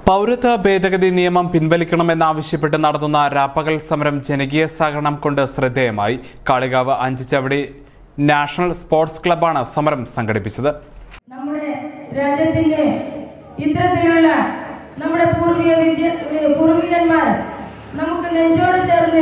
പൗരത്വ ഭേദഗതി നിയമം പിൻവലിക്കണമെന്നാവശ്യപ്പെട്ട് നടത്തുന്ന രാപ്പകൽ സമരം ജനകീയ സഹകരണം കൊണ്ട് ശ്രദ്ധേയമായി കാളികാവ് അഞ്ചുചവടി നാഷണൽ സ്പോർട്സ് ക്ലബ്ബാണ് സമരം സംഘടിപ്പിച്ചത് നമ്മുടെ രാജ്യത്തിന്റെ ഇത്തരത്തിലുള്ള നമ്മുടെ പൂർവിക വിദ്യ ഏ, പൂർവികന്മാർ നമുക്ക് നെഞ്ചോട് ചേർന്ന്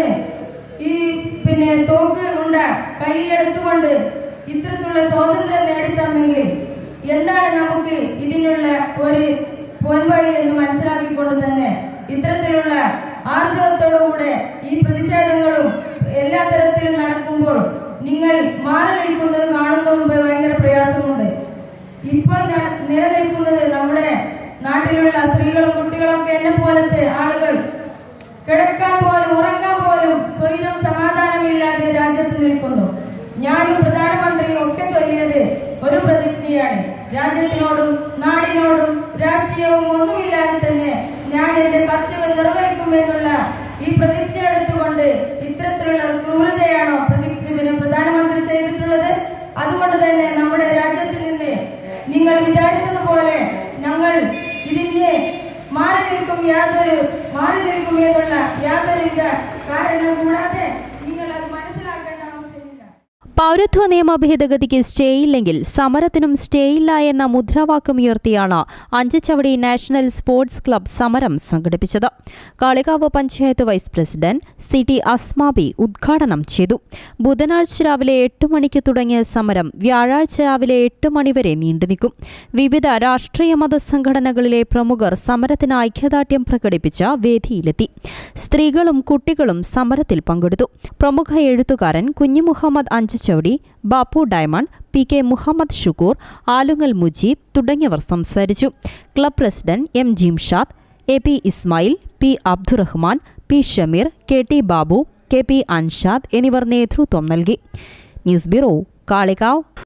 ഈ പിന്നെ തോക്ക് ഉണ്ട കയ്യിലെടുത്തുകൊണ്ട് ഇത്തരത്തിലുള്ള സ്വാതന്ത്ര്യം നേടിത്തന്നെങ്കിൽ എന്താണ് നമുക്ക് ഇതിനുള്ള ഒരു പോൻവഴി എന്ന് മനസ്സിലാക്കിക്കൊണ്ട് തന്നെ ഇത്തരത്തിലുള്ള ആർജവത്തോടുകൂടെ ഈ പ്രതിഷേധങ്ങളും എല്ലാ തരത്തിലും നടക്കുമ്പോൾ നിങ്ങൾ മാറി നിൽക്കുന്നത് കാണുന്നതുകൊണ്ട് ഭയങ്കര പ്രയാസമുണ്ട് ഇപ്പോൾ ഞാൻ നിലനിൽക്കുന്നത് നമ്മുടെ നാട്ടിലുള്ള സ്ത്രീകളും കുട്ടികളൊക്കെ എന്നെ പോലത്തെ ആളുകൾ കിടക്കാൻ പോലും ഉറങ്ങാൻ പോലും സ്വൈരം സമാധാനമില്ലാതെ രാജ്യത്ത് നിൽക്കുന്നു ഞാനും പ്രധാനമന്ത്രിയും ഒക്കെ ചൊല്ലിയത് ഒരു പ്രതിജ്ഞയാണ് രാജ്യത്തിനോടും നാടിനോടും രാഷ്ട്രീയവും ഒന്നുമില്ലാതെ തന്നെ ഞാൻ എന്റെ കർത്തവ്യം നിർവഹിക്കുമെന്നുള്ള ഈ പ്രതിജ്ഞ എടുത്തുകൊണ്ട് ഇത്തരത്തിലുള്ള ക്രൂരതയാണോ പ്രതി- ഇതിന് പ്രധാനമന്ത്രി ചെയ്തിട്ടുള്ളത് അതുകൊണ്ട് തന്നെ നമ്മുടെ രാജ്യത്തിൽ നിന്ന് നിങ്ങൾ വിചാരിച്ചതുപോലെ ഞങ്ങൾ ഇതിന് മാറി നിൽക്കും യാതൊരു മാറി നിൽക്കും എന്നുള്ള യാതൊരുവിധ കാരണം കൂടാതെ നിങ്ങൾ അത് മനസ്സിലാക്കേണ്ട ആവശ്യമില്ല പൗരത്വ നിയമ ഭേദഗതിക്ക് സ്റ്റേ ഇല്ലെങ്കിൽ സമരത്തിനും സ്റ്റേ ഇല്ല എന്ന മുദ്രാവാക്യം ഉയർത്തിയാണ് അഞ്ചച്ചവടി നാഷണൽ സ്പോർട്സ് ക്ലബ് സമരം സംഘടിപ്പിച്ചത് Kalikavu panchayat vice president C T Asmabi ഉദ്ഘാടനം ചെയ്തു ബുധനാഴ്ച രാവിലെ എട്ട് മണിക്ക് തുടങ്ങിയ സമരം വ്യാഴാഴ്ച രാവിലെ എട്ട് മണിവരെ നീണ്ടുനിൽക്കും വിവിധ രാഷ്ട്രീയ മതസംഘടനകളിലെ പ്രമുഖർ സമരത്തിന് ഐക്യദാർഢ്യം പ്രകടിപ്പിച്ച വേദിയിലെത്തി സ്ത്രീകളും കുട്ടികളും സമരത്തിൽ പങ്കെടുത്തു പ്രമുഖ എഴുത്തുകാരൻ Kunhu Muhammad Anchachavadi Bappu Diamond P K Muhammad Shukkur Alungal Mujeeb തുടങ്ങിയവർ സംസാരിച്ചു club president M Jimshad A P Ismail P Abdurahman P Shameer K T Babu K P Anshad എന്നിവർ നേതൃത്വം നൽകി ന്യൂസ് ബ്യൂറോ കാളികാവ്